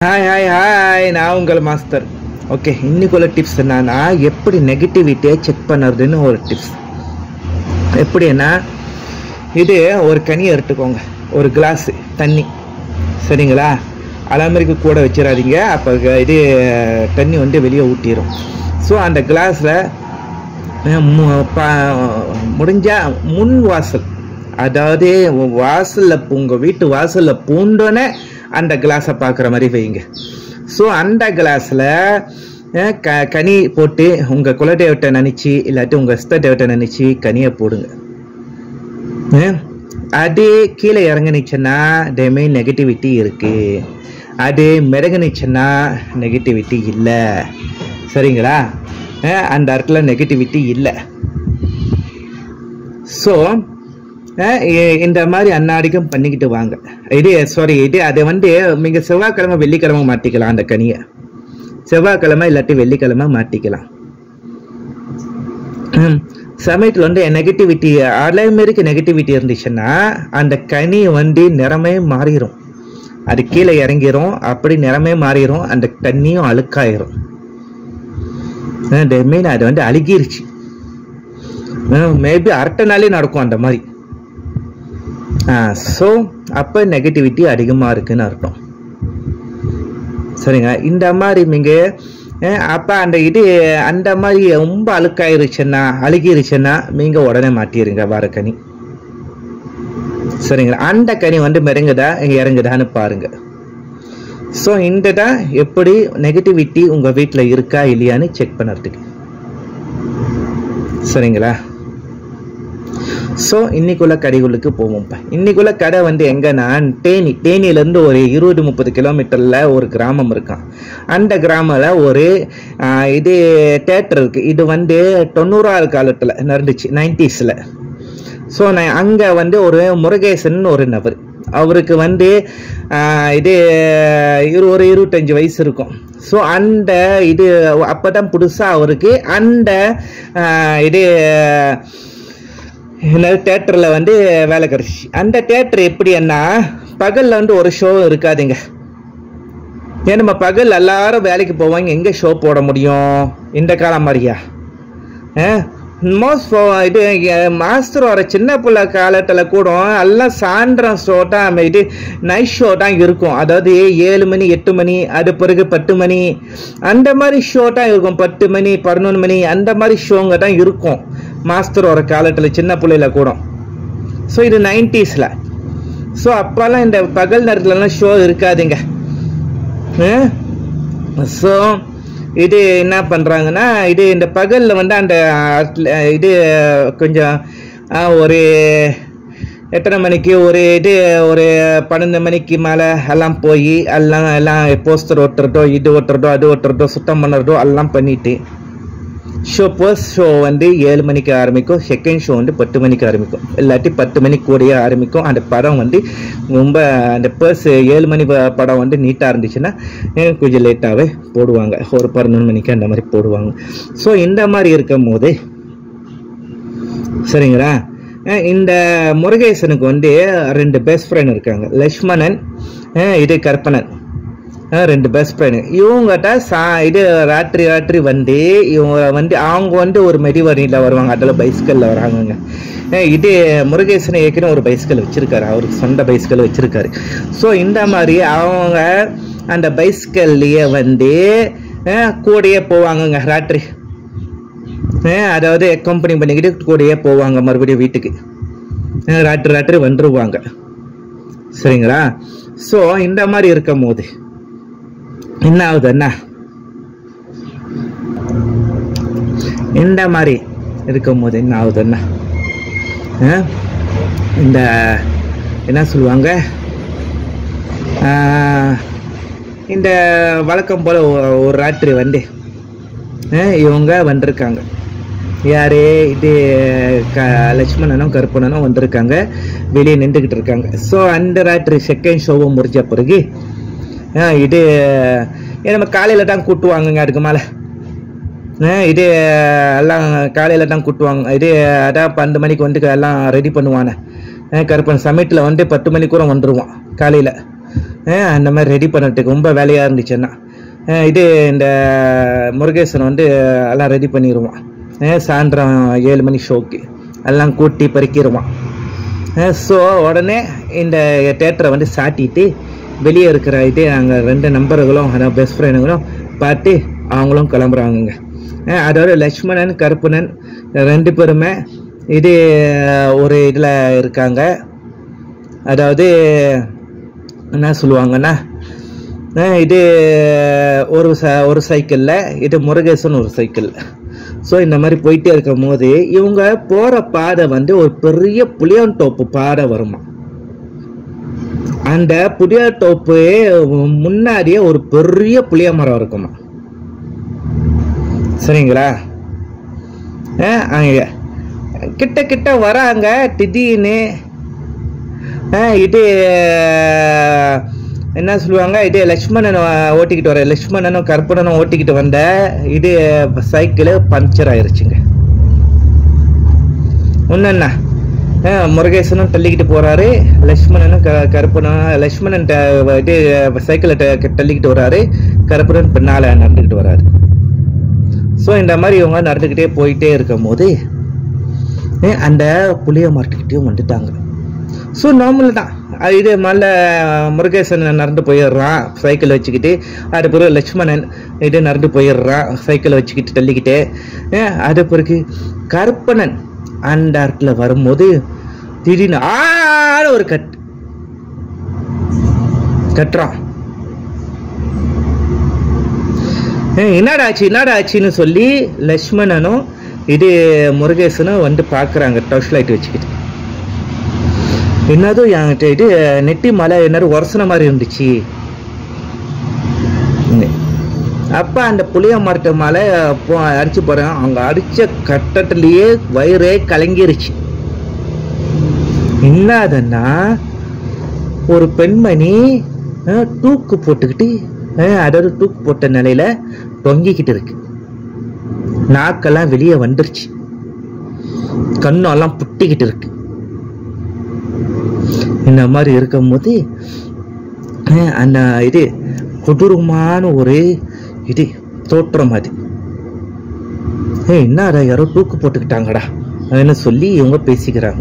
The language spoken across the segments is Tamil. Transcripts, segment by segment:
ஹாய் ஹாய் ஹாய் நான் உங்கள் மாஸ்டர் ஓகே இன்னைக்குள்ள டிப்ஸ் என்னன்னா எப்படி நெகட்டிவிட்டியை செக் பண்ணுறதுன்னு ஒரு டிப்ஸ் எப்படின்னா இது ஒரு கனி எடுத்துக்கோங்க ஒரு கிளாஸ் தண்ணி சரிங்களா அலமரிக்கு கூட வச்சிடாதீங்க அப்போ இது தண்ணி வந்து வெளியே ஊட்டிடும் ஸோ அந்த கிளாஸில் முடிஞ்சா முன் வாசல் அதாவது வாசலில் உங்கள் வீட்டு வாசலில் பூண்டோன்னே அந்த கிளாஸை பார்க்குற மாதிரி வைங்க ஸோ அந்த கிளாஸில் க கனி போட்டு உங்கள் குலதெய்வத்தை நினச்சி இல்லாட்டி உங்கள் இஷ்ட தெய்வத்தை நினச்சி கனியை போடுங்க அஹ், அது கீழே இறங்குனுச்சுன்னா டேமே நெகட்டிவிட்டி இருக்கு அது மிதங்குனுச்சுன்னா நெகட்டிவிட்டி இல்லை சரிங்களா அஹ், அந்த இடத்துல நெகட்டிவிட்டி இல்லை ஸோ இந்த மாதிரி அன்னாடிக்கும் பண்ணிக்கிட்டு வாங்க இது சாரி இது அதை வந்து நீங்கள் செவ்வாய்க்கிழமை வெள்ளிக்கிழமை மாட்டிக்கலாம் அந்த கனியை செவ்வாய்க்கிழமை இல்லாட்டி வெள்ளிக்கிழமை மாட்டிக்கலாம் ம். சமயத்தில் வந்து நெகட்டிவிட்டி அலைமாரிக்கு நெகட்டிவிட்டி இருந்துச்சுன்னா அந்த கனி வந்து நிறமே மாறிடும் அது கீழே இறங்கிரும் அப்படி நிறமே மாறிடும் அந்த தண்ணியும் அழுக்காயிரும் மீன் அது வந்து அழுகிருச்சு மேபி அரட்டை நாளே நடக்கும் அந்த மாதிரி ஸோ அப்போ நெகட்டிவிட்டி அதிகமாக இருக்குன்னு அர்த்தம் சரிங்க இந்த மாதிரி நீங்கள் அப்போ அந்த இது அந்த மாதிரி ரொம்ப அழுக்காயிருச்சுன்னா அழுகிருச்சுன்னா நீங்கள் உடனே மாட்டிடுங்க வர கனி சரிங்களா அந்த கனி வந்து மிரங்குதா இறங்குதான்னு பாருங்க ஸோ இந்த தான் எப்படி நெகட்டிவிட்டி உங்கள் வீட்டில் இருக்கா இல்லையான்னு செக் பண்ணுறதுக்கு சரிங்களா ஸோ இன்னைக்குள்ள கடைகளுக்கு போவோம்ப்பா இன்னைக்குள்ள கடை வந்து எங்கன்னா தேனி தேனியிலேருந்து ஒரு இருபது முப்பது கிலோமீட்டரில் ஒரு கிராமம் இருக்கான் அந்த கிராமில் ஒரு ஆஹ், இது தேட்டர் இருக்குது இது வந்து தொண்ணூறாவது காலத்தில் நடந்துச்சு நைன்டிஸில் ஸோ நான் அங்கே வந்து ஒரு முருகேசன் ஒரு நபர் அவருக்கு வந்து ஆஹ், இது இரு ஒரு இருபத்தஞ்சு வயசு இருக்கும் ஸோ அந்த இது அப்போ தான் புதுசாக அவருக்கு அந்த ஆஹ், இது தேட்டரில் வந்து வேலை கிடைச்சி அந்த தேட்டர் எப்படின்னா பகலில் வந்து ஒரு ஷோ இருக்காதுங்க ஏன் நம்ம பகல் எல்லாரும் வேலைக்கு போவாங்க எங்கே ஷோ போட முடியும் இந்த காலம் மாதிரியா மோஸ்ட் இது மாஸ்டர் வர சின்ன பிள்ளை காலத்தில் கூட எல்லாம் சாயந்தரம் ஷோ தான் இது நைட் ஷோ தான் இருக்கும் அதாவது ஏழு மணி எட்டு மணி அது பிறகு பத்து மணி அந்த மாதிரி ஷோ தான் இருக்கும் பத்து மணி பதினொன்று மணி அந்த மாதிரி ஷோங்க தான் இருக்கும் மாஸ்டர் வர காலத்தில் சின்ன பிள்ளையில கூட ஸோ இது நைன்டிஸில் ஸோ அப்போல்லாம் இந்த பகல் நேரத்துலலாம் ஷோ இருக்காதுங்க ஸோ இது என்ன பண்ணுறாங்கன்னா இது இந்த பகலில் வந்து அந்த அட்ல- இது கொஞ்சம் ஆ, ஒரு எத்தனை மணிக்கு ஒரு இது ஒரு பன்னெண்டு மணிக்கு மேலே எல்லாம் போய் எல்லாம் எல்லாம் போஸ்டர் ஒட்டுறதோ இது ஒட்டுறதோ அது ஒட்டுறதோ சுத்தம் பண்ணுறதோ எல்லாம் பண்ணிட்டு ஷோ ஃபர்ஸ்ட் ஷோ வந்து ஏழு மணிக்கு ஆரம்பிக்கும் செகண்ட் ஷோ வந்து பத்து மணிக்கு ஆரம்பிக்கும் இல்லாட்டி பத்து மணிக்கு கூடயே ஆரம்பிக்கும் அந்த படம் வந்து ரொம்ப அந்த பர்ஸ் ஏழு மணி ப- படம் வந்து நீட்டாக இருந்துச்சுன்னா அஹ் கொஞ்சம் லேட்டாகவே போடுவாங்க ஒரு பதினொன்று மணிக்கு அந்த மாதிரி போடுவாங்க ஸோ இந்த மாதிரி இருக்கும் போது சரிங்களா அஹ் இந்த முருகேசனுக்கு வந்து ரெண்டு பெஸ்ட் ஃப்ரெண்ட் இருக்காங்க லக்ஷ்மணன் அஹ் இது கற்பனன் அஹ் ரெண்டு பெஸ்ட் ஃப்ரெண்ட் இவங்ககிட்ட சா இது ராத்திரி ராத்திரி வந்து இவங்க வந்து அவங்க வந்து ஒரு மெடிவரியில் வருவாங்க அதில் பைஸ்கல்ல வராங்கங்க அஹ் இது முருகேசன் ஏற்கனவே ஒரு பைஸ்கல் வச்சிருக்காரு அவருக்கு சொந்த பைஸ்கல் வச்சிருக்காரு ஸோ இந்த மாதிரி அவங்க அந்த பைஸ்கல்லையே வந்து அஹ் கூடயே போவாங்கங்க ராத்திரி அஹ் அதாவது கம்பெனி பண்ணிக்கிட்டு கூடயே போவாங்க மறுபடியும் வீட்டுக்கு அஹ் ராத்திரி ராத்திரி வந்துருவாங்க சரிங்களா ஸோ இந்த மாதிரி இருக்கும் போது என்ன ஆகுது என்ன இந்த மாதிரி இருக்கும் போது என்ன ஆகுது என்ன அஹ் இந்த என்ன சொல்லுவாங்க ஆஹ் இந்த வழக்கம் போல ஒ- ஒரு ராத்திரி வந்து அஹ் இவங்க வந்திருக்காங்க யாரு இது க லட்சுமணனும் கருப்பணனும் வந்திருக்காங்க வெளியே நின்றுக்கிட்டு இருக்காங்க ஸோ அந்த ராத்திரி செகண்ட் ஷோவும் முடிஞ்ச பிறகு அஹ் இது இது நம்ம காலையில் தான் கூட்டுவாங்கங்க அதுக்கு மேலே இது எல்லாம் காலையில் தான் கூட்டுவாங்க இது அதான் பன்னெண்டு மணிக்கு வந்து எல்லாம் ரெடி பண்ணுவானே அஹ் கருப்பன் சமயத்தில் வந்து பத்து மணிக்கு கூட வந்துடுவான் காலையில் அஹ் அந்த மாதிரி ரெடி பண்ணுறதுக்கு ரொம்ப வேலையாக இருந்துச்சுன்னா அஹ் இது இந்த முருகேசன் வந்து எல்லாம் ரெடி பண்ணிடுவான் அஹ் சாயந்தரம் ஏழு மணி ஷோக்கு எல்லாம் கூட்டி பறிக்கிடுவான் ஸோ உடனே இந்த தேட்டரை வந்து சாட்டிட்டு வெளியே இருக்கிற இது அங்கே ரெண்டு நம்பர்களும் அதான் பெஸ்ட் ஃப்ரெண்டுங்களும் பார்த்து அவங்களும் கிளம்புறாங்கங்க அஹ் அதோட லக்ஷ்மணன் கருப்பணன் ரெண்டு பேருமே இது ஒரு இதில் இருக்காங்க அதாவது என்ன சொல்லுவாங்கன்னா அஹ் இது ஒரு ச ஒரு சைக்கிளில் இது முருகேசன் ஒரு சைக்கிள் ஸோ இந்த மாதிரி போயிட்டே இருக்கும் போது இவங்க போகிற பாதை வந்து ஒரு பெரிய புளியாந்தோப்பு பாதை வருமா அந்த புளியாந்தோப்பு முன்னாடியே ஒரு பெரிய புளிய மரம் இருக்குமா சரிங்களா அஹ் அங்க கிட்ட கிட்ட வராங்க திடீர்னு அஹ் இது என்ன சொல்லுவாங்க இது லக்ஷ்மணன் வ- ஓட்டிக்கிட்டு வர லக்ஷ்மணனும் கற்பனனும் ஓட்டிக்கிட்டு வந்த இது சைக்கிள் பஞ்சர் ஆயிருச்சுங்க ஒன்றுண்ணா முருகேசனும் தள்ளிக்கிட்டு போறாரு லக்ஷ்மணனும் க கருப்பனும் லக்ஷ்மணன் ட- இது சைக்கிளை ட- தள்ளிக்கிட்டு வராரு கருப்பனன் பின்னால நடந்துக்கிட்டு வராரு ஸோ இந்த மாதிரி இவங்க நடந்துக்கிட்டே போயிட்டே இருக்கும் போது அஹ் அந்த புளிய மரத்துக்கிட்டேயும் வந்துட்டாங்க ஸோ நார்மல் தான் அது இது மல்ல முருகேசன் நடந்து போயிடுறான் சைக்கிள் வச்சுக்கிட்டு அது பிறகு லட்சுமணன் இது நடந்து போயிடுறான் சைக்கிளை வச்சுக்கிட்டு தள்ளிக்கிட்டு அஹ் அது பிறகு கருப்பணன் அந்த இடத்துல வரும்போது திடீர்னு ஆட ஒரு கட் கட்டுறான் ஏய், என்னடா ஆச்சு என்னடா ஆச்சுன்னு சொல்லி லக்ஷ்மணனும் இது முருகேசனும் வந்து பார்க்குறாங்க டர்ச் லைட் வச்சுக்கிட்டு என்னதும் என்கிட்ட இது நெட்டி மலை என்னது உரசன மாதிரி இருந்துச்சு அப்போ அந்த புளிய மரத்து மலை அப்போ அடிச்சு போகிறேன் அவங்க அடித்த கட்டத்துலேயே வயிறே கலங்கிருச்சு இல்லாதன்னா ஒரு பெண்மணி அஹ், தூக்கு போட்டுக்கிட்டு அஹ், அதாவது தூக்கு போட்ட நிலையில தொங்கிக்கிட்டு இருக்கு நாக்கெல்லாம் வெளியே வந்துருச்சு கண்ணெல்லாம் புட்டிக்கிட்டு இருக்கு இந்த மாதிரி இருக்கும்போது அஹ், அந்த இது கொடூரமான ஒரு இது தோற்றம் அது ஏய் என்னடா யாரோ தூக்கு போட்டுக்கிட்டாங்கடா அப்படின்னு சொல்லி இவங்க பேசிக்கிறாங்க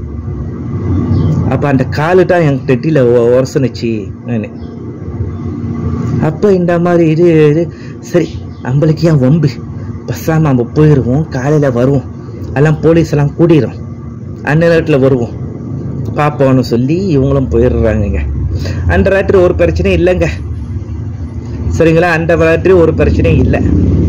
அப்ப அந்த காலு தான் என் டெட்டில உரசனுச்சு நானு அப்ப இந்த மாதிரி இது இது சரி நம்மளுக்கு ஏன் வம்பு பஸ்ஸாம நம்ம போயிடுவோம் காலையில வருவோம் எல்லாம் போலீஸ் எல்லாம் கூடிரும் அந்த நேரத்தில் வருவோம் பார்ப்போம்னு சொல்லி இவங்களும் போயிடுறாங்கங்க அந்த ராத்திரி ஒரு பிரச்சனையும் இல்லைங்க சரிங்களா அந்த ராத்திரி ஒரு பிரச்சனையும் இல்லை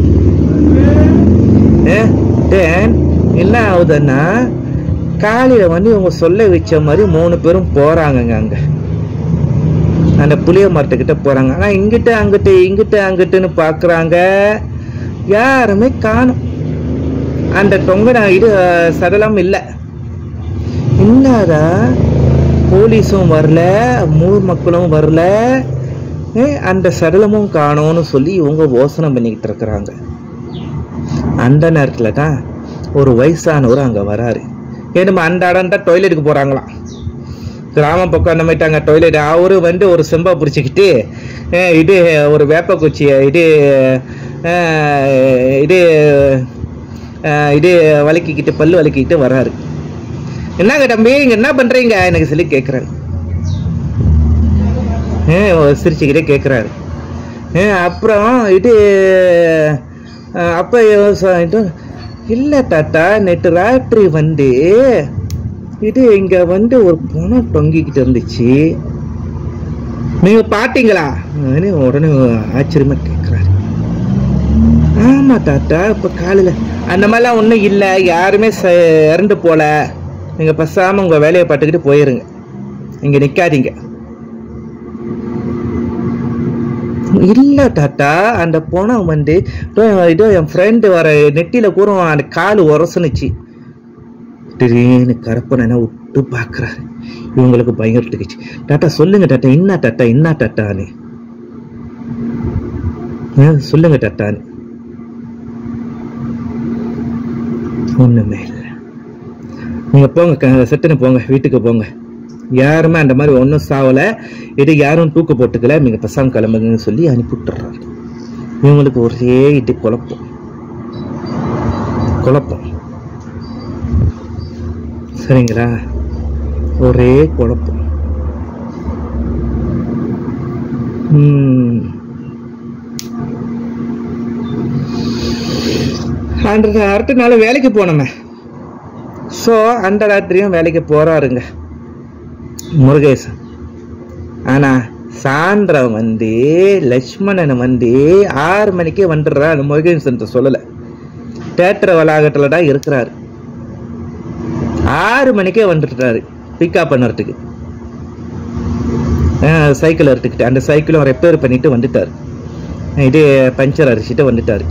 தென் என்ன ஆகுதுன்னா காலையில வந்து இவங்க சொல்ல வச்ச மாதிரி மூணு பேரும் போறாங்கங்க அங்க அந்த புளிய மரத்துக்கிட்ட போறாங்க ஆனா இங்கிட்ட அங்கிட்டு இங்கிட்ட அங்கிட்டுன்னு பாக்குறாங்க யாருமே காணும் அந்த தொங்கன இது அஹ், சடலம் இல்லை இன்னாரா போலீஸும் வரல மூர் மக்களும் வரல ஏ, அந்த சடலமும் காணோம்னு சொல்லி இவங்க யோசனை பண்ணிக்கிட்டு இருக்கிறாங்க அந்த நேரத்தில் தான் ஒரு வயசானவர் அங்கே வராரு ஏன் நம்ம அந்த இடம் தான் டாய்லெட்டுக்கு போகிறாங்களாம் கிராமம் பக்கம் அந்த மாதிரிட்டாங்க டாய்லெட் அவரு வந்து ஒரு செம்பா பிடிச்சிக்கிட்டு அஹ், இது ஒரு வேப்ப குச்சியை இது அஹ், இது அஹ், இது வலிக்கிக்கிட்டு பல்லு வலிக்கிக்கிட்டு வராரு என்னங்க தம்பி இங்க என்ன பண்றீங்க எனக்கு சொல்லி கேட்குறாரு சிரிச்சுக்கிட்டே கேட்குறாரு அப்புறம் இது அஹ், அப்ப யோசனை இல்லை தாத்தா நேற்று ராத்திரி வந்து இது இங்க வந்து ஒரு பணம் தொங்கிக்கிட்டு இருந்துச்சு நீங்க பாத்தீங்களா அப்படின்னு உடனே ஆச்சரியமா கேட்குறாரு ஆமா தாத்தா இப்ப காலையில அந்த மாதிரிலாம் ஒன்றும் இல்லை யாருமே ச- இறந்து போல நீங்க பசாம உங்க வேலையை பார்த்துக்கிட்டு போயிருங்க இங்க நிக்காதீங்க இல்ல தாத்தா அந்த பணம் வந்து இதோ இதோ என் ஃப்ரெண்டு வர நெட்டியில கூட அந்த கால் உரசுனுச்சு திடீர்னு கருப்பனை விட்டு பார்க்குறாரு இவங்களுக்கு பயம் எடுத்துக்கிச்சு டாட்டா சொல்லுங்க டாட்டா என்ன டாட்டா என்ன டாட்டான்னு ஆ, சொல்லுங்க டாட்டான்னு ஒண்ணுமே இல்லை நீங்க போங்க க- செட்டுன்னு போங்க வீட்டுக்கு போங்க யாருமே அந்த மாதிரி ஒன்றும் சாவலை இது யாரும் தூக்கு போட்டுக்கல நீங்கள் பசங்க கிளம்புங்கன்னு சொல்லி அனுப்பி விட்டுறாரு இவங்களுக்கு ஒரே இது குழப்பம் குழப்பம் சரிங்களா ஒரே குழப்பம் ம். அன்றைய அடுத்த நாள் வேலைக்கு போனோமே ஸோ அந்த ராத்திரியும் வேலைக்கு போறாருங்க முருகேசன் ஆனா சாந்திரம் வந்து லட்சுமணன் வந்து ஆறு மணிக்கே வந்துடுறா அந்த முருகேசன் சொல்லலை தேட்டர் வளாகத்தில் தான் இருக்கிறாரு ஆறு மணிக்கே வந்துட்டாரு பிக்கப் பண்ணுறதுக்கு சைக்கிள் எடுத்துக்கிட்டு அந்த சைக்கிளும் ரிப்பேர் பண்ணிட்டு வந்துட்டார் இது பஞ்சர் அடிச்சுட்டு வந்துட்டார்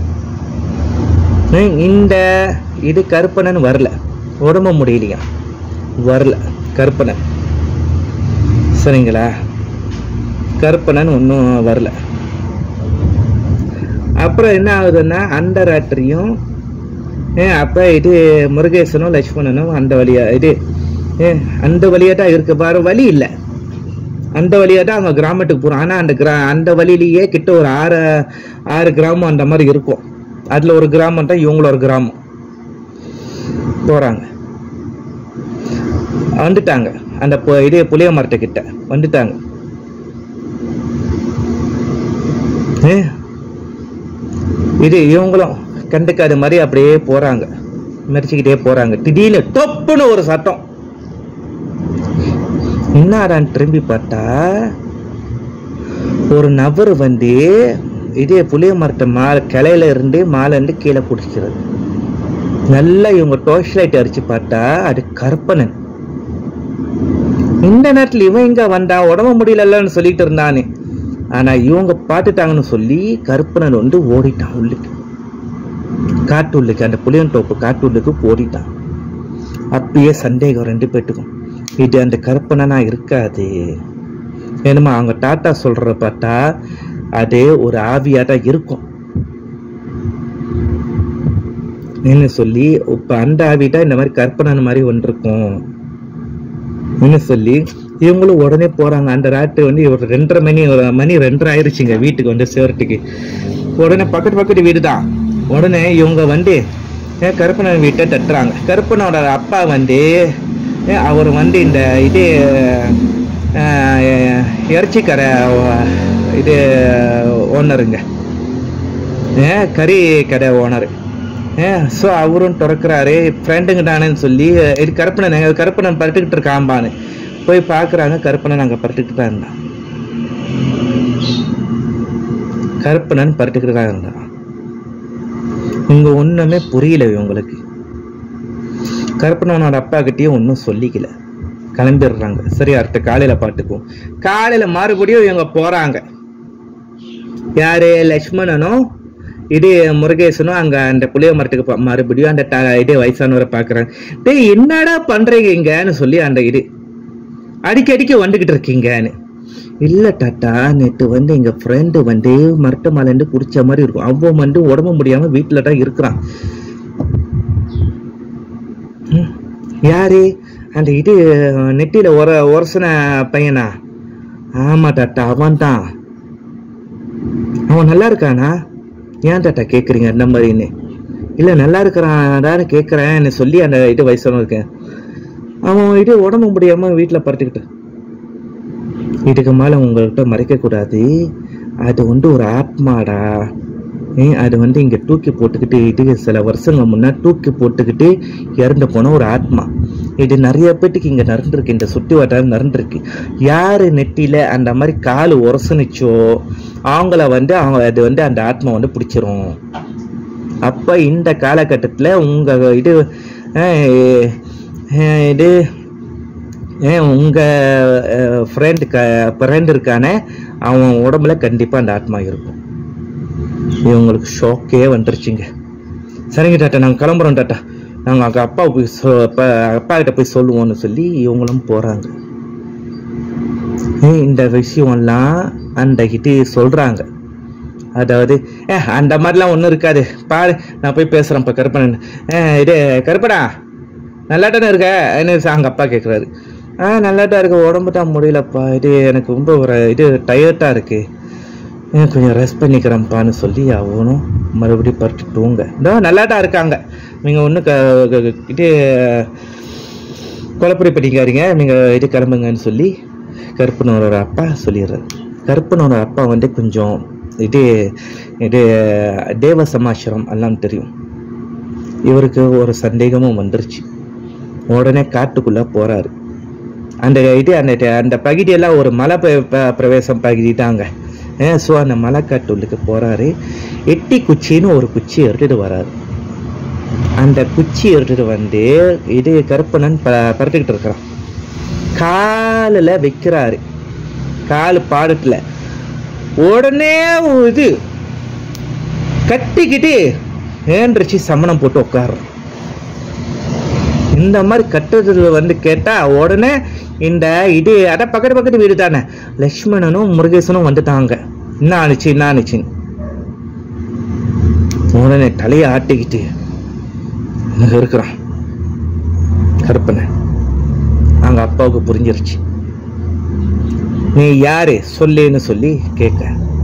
ஹம், இந்த இது கருப்பணன் வரல உடம்பு முடியலையா வரல கருப்பணன் சரிங்களா கருப்பணன் ஒன்றும் வரல அப்புறம் என்ன ஆகுதுன்னா அந்த ராத்திரியும் ஏன் அப்போ இது முருகேசனும் லட்சுமணனும் அந்த வழியா இது ஏன் அந்த வழியா தான் இருக்கு பாரு வழி இல்லை அந்த வழியா தான் அவங்க கிராமத்துக்கு போகிறோம் ஆனால் அந்த கிரா அந்த வழியிலேயே கிட்ட ஒரு ஆறு ஆறு கிராமம் அந்த மாதிரி இருக்கும் அதில் ஒரு கிராமம் தான் இவங்கள ஒரு கிராமம் போகிறாங்க வந்துட்டாங்க அந்த பு- இதே புளிய மரத்துக்கிட்ட வந்துட்டாங்க ஏ, இது இவங்களும் கண்டுக்காத மாதிரி அப்படியே போறாங்க மெரிச்சுக்கிட்டே போறாங்க திடீர்னு தொப்புன்னு ஒரு சத்தம் என்னடான்னு திரும்பி பார்த்தா ஒரு நபர் வந்து இதே புளிய மரத்தை மா கிளையில இருந்து மாலை இருந்து கீழே பிடிக்கிறது நல்லா இவங்க டோர்ச் லைட் அடிச்சு பார்த்தா அது கற்பனன் இந்த நேரத்துல இவன் இங்க வந்தா உடம்பு முடியலன்னு சொல்லிட்டு இருந்தானே ஆனா இவங்க பார்த்துட்டாங்கன்னு சொல்லி கருப்பனன் வந்து ஓடிட்டான் உள்ளுக்கு காட்டுள்ளுக்கு அந்த புளியந்தோப்பு காட்டுள்ளுக்கு ஓடிட்டான் அப்பயே சந்தேகம் ரெண்டு பேட்டுக்கும் இது அந்த கருப்பனனா இருக்காது என்னமா அவங்க டாட்டா சொல்ற பார்த்தா அது ஒரு ஆவியா தான் இருக்கும் என்ன சொல்லி இப்ப அந்த ஆவிட்டா இந்த மாதிரி கற்பனை மாதிரி ஒன்று இருக்கும் என்ன சொல்லி இவங்களும் உடனே போறாங்க அந்த ராத்திரி வந்து ஒரு ரெண்டரை மணி ஒரு மணி ரெண்டரை ஆயிருச்சுங்க வீட்டுக்கு வந்து சேவரத்துக்கு உடனே பக்கத்து பக்கத்து வீடு தான் உடனே இவங்க வந்து ஏன் கருப்பனன் வீட்டை தட்டுறாங்க கருப்பனோட அப்பா வந்து ஏன் அவர் வந்து இந்த இது ஆஹ், இறைச்சி கடை இது ஓனருங்க ஏன் கறி கடை ஓனர் ஏன் ஸோ அவரும் திறக்கிறாரு ஃப்ரெண்டுங்க தானேன்னு சொல்லி இது கருப்பணன் கருப்பணன் பரட்டுக்கிட்டு இருக்காம்பான்னு போய் பார்க்குறாங்க கருப்பணன் அங்கே பரட்டுக்கிட்டு தான் இருந்தான் கருப்பணன் பரட்டுக்கிட்டு தான் இருந்தான் இங்கே ஒன்றுமே புரியல இவங்களுக்கு கருப்பணனோட அப்பா கிட்டேயும் ஒன்றும் சொல்லிக்கல கிளம்பிடுறாங்க சரி அடுத்த காலையில் பார்த்துக்குவோம் காலையில் மறுபடியும் இவங்க போகிறாங்க யாரு லக்ஷ்மணனும் இது முருகேசனும் அங்க அந்த புளிய மரத்துக்கு ப- மறுபடியும் அந்த ட- இது வயசானவரை பாக்குறாங்க டேய் என்னடா பண்றீங்க இங்கன்னு சொல்லி அந்த இது அடிக்கடிக்கு வந்துகிட்டு இருக்கீங்கன்னு இல்ல டாட்டா நேற்று வந்து எங்க ஃப்ரெண்டு வந்து மரட்டு மலைண்டு குடிச்ச மாதிரி இருக்கும் அவன் வந்து உடம்பு முடியாம வீட்டுல தான் இருக்கிறான் ம், யாரு அந்த இது நெட்டியில ஒரு ஒரசன பையனா ஆமா டாட்டா அவன் தான் அவன் நல்லா இருக்கானா ஏன் டாட்டா கேட்குறீங்க அந்த மாதிரின்னு இல்லை நல்லா இருக்கிறான்டான்னு கேட்குறேன்னு சொல்லி அந்த இது வயசான இருக்கேன் அவன் இது உடம்பு முடியாமல் வீட்டில் படுத்துக்கிட்டு இதுக்கு மேலே உங்கள்கிட்ட மறைக்கக்கூடாது அது வந்து ஒரு ஆத்மாடா ஏன் அது வந்து இங்கே தூக்கி போட்டுக்கிட்டு இது சில வருஷங்க முன்னே தூக்கி போட்டுக்கிட்டு இறந்து போன ஒரு ஆத்மா இது நிறைய பேட்டுக்கு இங்கே நடந்திருக்கு இந்த சுற்றி வட்டாரம் நடந்திருக்கு யார் நெட்டியில் அந்த மாதிரி கால் உரசனிச்சோ அவங்கள வந்து அவங்க அது வந்து அந்த ஆத்மா வந்து பிடிச்சிரும் அப்போ இந்த காலகட்டத்தில் உங்கள் இது அஹ், அஹ், இது ஏன் உங்கள் ஃப்ரெண்டு க ஃப்ரெண்ட் இருக்கானே அவன் உடம்புல கண்டிப்பாக அந்த ஆத்மா இருக்கும் இவங்களுக்கு ஷோக்கே வந்துருச்சுங்க சரிங்க டாட்டா நாங்கள் கிளம்புறோம் டாட்டா நாங்கள் அங்கே அப்பா போய் சொ அப்பா அப்பா கிட்ட போய் சொல்லுவோம்னு சொல்லி இவங்களும் போகிறாங்க இந்த விஷயம்லாம் அந்த கிட்ட சொல்கிறாங்க அதாவது ஏ அந்த மாதிரிலாம் ஒன்றும் இருக்காது பாரு நான் போய் பேசுகிறேன் இப்போ கருப்பனன் ஏ இது கருப்படா நல்லா தானே இருக்க என்ன அங்கே அப்பா கேட்குறாரு ஆ நல்லா தான் இருக்கு உடம்பு தான் முடியலப்பா இது எனக்கு ரொம்ப ஒரு இது டயர்டாக இருக்கு ஏன் கொஞ்சம் ரெஸ்ட் பண்ணிக்கிறேன்ப்பான்னு சொல்லி அவனும் மறுபடியும் படுத்து தூங்க இதோ நல்லா தான் இருக்காங்க நீங்கள் ஒன்றும் க க- க- இது குழப்படி பண்ணிக்காதீங்க நீங்கள் இது கிளம்புங்கன்னு சொல்லி கருப்பனோட அப்பா சொல்லிடுறாரு கருப்பனோட அப்பா வந்து கொஞ்சம் இது இது தேவ சமாச்சாரம் எல்லாம் தெரியும் இவருக்கு ஒரு சந்தேகமும் வந்துருச்சு உடனே காட்டுக்குள்ள போறாரு அந்த இது அந்த அந்த பகுதியெல்லாம் ஒரு மலை ப- ப- பிரவேசம் பகுதி தாங்க ஸோ அந்த மலைக்காட்டுள்ளுக்கு போறாரு எட்டி குச்சின்னு ஒரு குச்சி எடுத்துட்டு வராரு அந்த குச்சி எடுத்துட்டு வந்து இது கருப்பனன் ப பறந்துக்கிட்டு இருக்கிறான் காலில் வைக்கிறாரு கால் பாடத்துல உடனே இது கட்டிக்கிட்டு ஏன்றிச்சு சமணம் போட்டு உட்கார்றான் இந்த மாதிரி கட்டுறது வந்து கேட்டா உடனே இந்த இது அட பக்கத்து பக்கத்து வீடு தானே லக்ஷ்மணனும் முருகேசனும் வந்துட்டாங்க என்ன ஆணுச்சு என்ன ஆணுச்சுன்னு உடனே தலையை ஆட்டிக்கிட்டு இங்க இருக்கிறான் கருப்பனை அவங்க அப்பாவுக்கு புரிஞ்சிருச்சு நீ யாரு சொல்லுன்னு சொல்லி கேட்க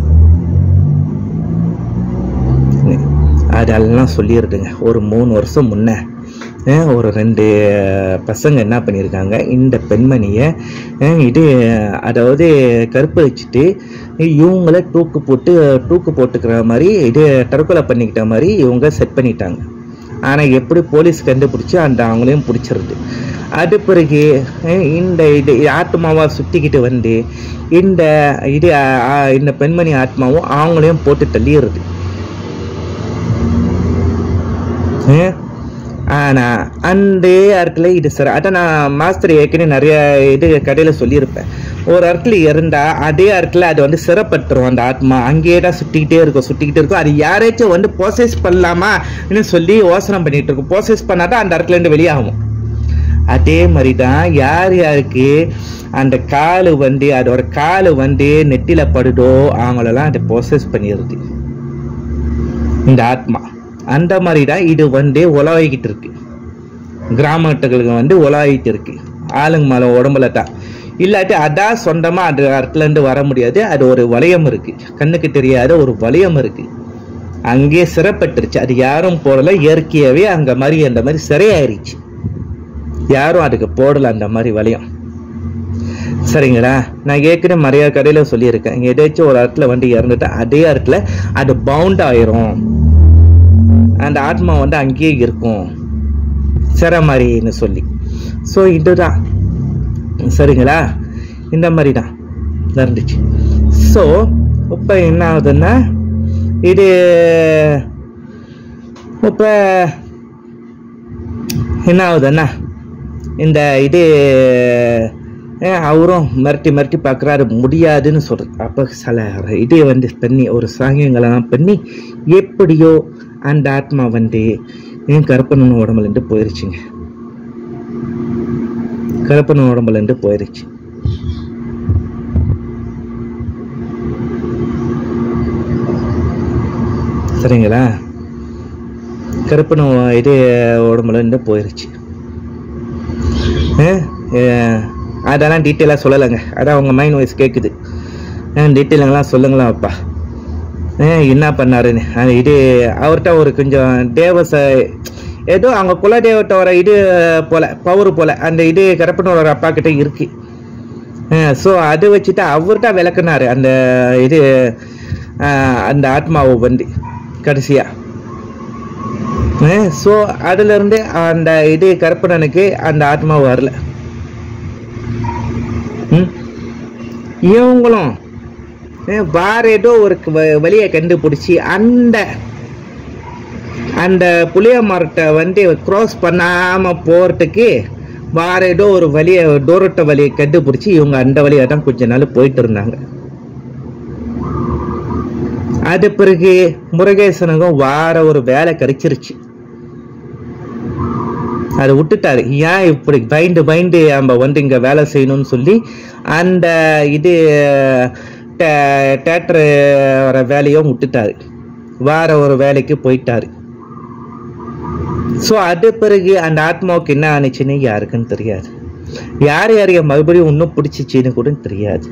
அதெல்லாம் சொல்லிடுதுங்க ஒரு மூணு வருஷம் முன்ன அஹ், ஒரு ரெண்டு பசங்க என்ன பண்ணியிருக்காங்க இந்த பெண்மணியை அஹ், இது அதாவது கற்பழிச்சிட்டு இவங்கள தூக்கு போட்டு தூக்கு போட்டுக்கிற மாதிரி இது தற்கொலை பண்ணிக்கிட்ட மாதிரி இவங்க செட் பண்ணிட்டாங்க ஆனால் எப்படி போலீஸ் கண்டுபிடிச்சி அந்த அவங்களையும் பிடிச்சிருது அது பிறகு அஹ், இந்த இது ஆத்மாவா சுற்றிக்கிட்டு வந்து இந்த இது அஹ், அஹ், இந்த பெண்மணி ஆத்மாவும் அவங்களையும் போட்டு தள்ளிடுறது ஏன்? ஆனா அந்த இடத்துல இது சார் அதான் நான் மாஸ்டர் ஏற்கனவே நிறைய இது கடையில சொல்லியிருப்பேன் ஒரு இடத்துல இருந்தா அதே இடத்துல அது வந்து சிறப்பட்டுரும் அந்த ஆத்மா அங்கேயே தான் சுத்திக்கிட்டே இருக்கும் சுத்திக்கிட்டே இருக்கும் அது யாராச்சும் வந்து ப்ரோசஸ் பண்ணலாமா சொல்லி யோசனை பண்ணிட்டு இருக்கும் ப்ரோசஸ் பண்ணாதான் அந்த இடத்துல இருந்து வெளியாகும் அதே மாதிரி தான் யார் யாருக்கு அந்த காலு வந்து அதோட காலு வந்து நெத்தில படுதோ அவங்களெல்லாம் அதை ப்ரோசஸ் பண்ணிடுது இந்த ஆத்மா அந்த மாதிரி தான் இது வந்து உலகிக்கிட்டு இருக்கு கிராமத்துகளுக்கு வந்து உலாவிட்டு இருக்கு ஆளுங்க மேலே உடம்புல தான் இல்லாட்டி அதான் சொந்தமா அந்த இடத்துல இருந்து வர முடியாது அது ஒரு வளையம் இருக்கு கண்ணுக்கு தெரியாத ஒரு வளையம் இருக்கு அங்கேயே சிறப்பட்டுருச்சு அது யாரும் போடல இயற்கையாவே அங்க மாதிரி அந்த மாதிரி சிறையாயிருச்சு யாரும் அதுக்கு போடல அந்த மாதிரி வளையம் சரிங்களா நான் ஏற்கனவே மறையா கடையில சொல்லியிருக்கேன் இங்க ஏதாச்சும் ஒரு இடத்துல வந்து இறந்துட்டா அதே இடத்துல அது பவுண்ட் ஆயிரும் அந்த ஆத்மா வந்து அங்கேயே இருக்கும் சிற மாதிரின்னு சொல்லி ஸோ இதுதான் சரிங்களா இந்த மாதிரி தான் நடந்துச்சு ஸோ இப்போ என்ன ஆகுதுன்னா இது இப்போ என்ன ஆகுதுன்னா இந்த இது அஹ், அவரும் மிரட்டி மிரட்டி பார்க்குறாரு முடியாதுன்னு சொல்றது அப்போ சில இது வந்து பண்ணி ஒரு சாங்கியங்களெல்லாம் பண்ணி எப்படியோ அந்த ஆத்மா வந்து என் கருப்பனன் உடம்புலேருந்து போயிருச்சுங்க கருப்பனன் உடம்புலேருந்து போயிருச்சு சரிங்களா கருப்பனன் இது உடம்புலேருந்து போயிருச்சு அஹ், அஹ், அதெல்லாம் டீட்டெயிலாக சொல்லலைங்க அதான் உங்கள் மைண்ட் வாய்ஸ் கேட்குது டீட்டெயிலுங்கெல்லாம் சொல்லுங்களா அப்பா அஹ், என்ன பண்ணாருன்னு அது இது அவர்கிட்ட ஒரு கொஞ்சம் தேவச ஏதோ அவங்க குலதெய்வத்தோட இது போல பவர் போல அந்த இது கருப்பனோட அப்பா கிட்ட இருக்கு ஸோ அதை வச்சுட்டு அவர்கிட்ட விளக்குனாரு அந்த இது அஹ், அந்த ஆத்மாவை வந்து கடைசியா ஸோ அதுல இருந்து அந்த இது கருப்பணனுக்கு அந்த ஆத்மா வரல ம்? இவங்களும் அஹ், வேற ஏதோ ஒரு வ- வழியை கண்டுபிடிச்சி அந்த அந்த புளிய மரத்தை வந்து க்ராஸ் பண்ணாம போறதுக்கு வேற ஏதோ ஒரு வழியை டோரட்ட வழியை கண்டுபிடிச்சி இவங்க அந்த வழியா தான் கொஞ்ச நாள் போயிட்டு இருந்தாங்க அது பிறகு முருகேசனுக்கும் வார ஒரு வேலை கிடைச்சிருச்சு அதை விட்டுட்டாரு ஏன் இப்படி பயந்து பயந்து நம்ம வந்து இங்க வேலை செய்யணும்னு சொல்லி அந்த இது தேட்டர் வர வேலையும் விட்டுட்டாரு வார ஒரு வேலைக்கு போயிட்டாரு ஸோ அது பிறகு அந்த ஆத்மாவுக்கு என்ன ஆனிச்சுன்னு யாருக்குன்னு தெரியாது யார் யாரைய மறுபடியும் இன்னும் பிடிச்சிச்சின்னு கூட தெரியாது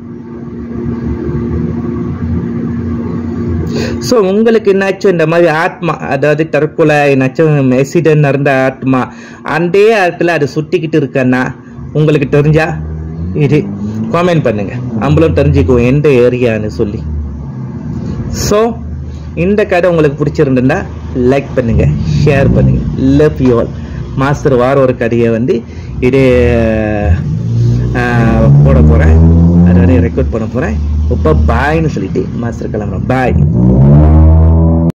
ஸோ உங்களுக்கு என்னாச்சும் இந்த மாதிரி ஆத்மா அதாவது தற்கொலை என்னாச்சும் ஆக்சிடென்ட் நடந்த ஆத்மா அந்த இடத்துல அது சுட்டிக்கிட்டு இருக்கன்னா உங்களுக்கு தெரிஞ்சா இது காமெண்ட் பண்ணுங்க நம்மளும் தெரிஞ்சுக்குவோம் எந்த ஏரியான்னு சொல்லி ஸோ இந்த கதை உங்களுக்கு பிடிச்சிருந்தா லைக் பண்ணுங்க ஷேர் பண்ணுங்க லவ் யூ ஆல் மாஸ்டர் வார ஒரு கதையை வந்து இது ஆஹ், போட போகிறேன் அதோட ரெக்கார்ட் பண்ண போகிறேன் இப்போ பாய்னு சொல்லிட்டு மாஸ்டர் கிளம்புறேன் பாய்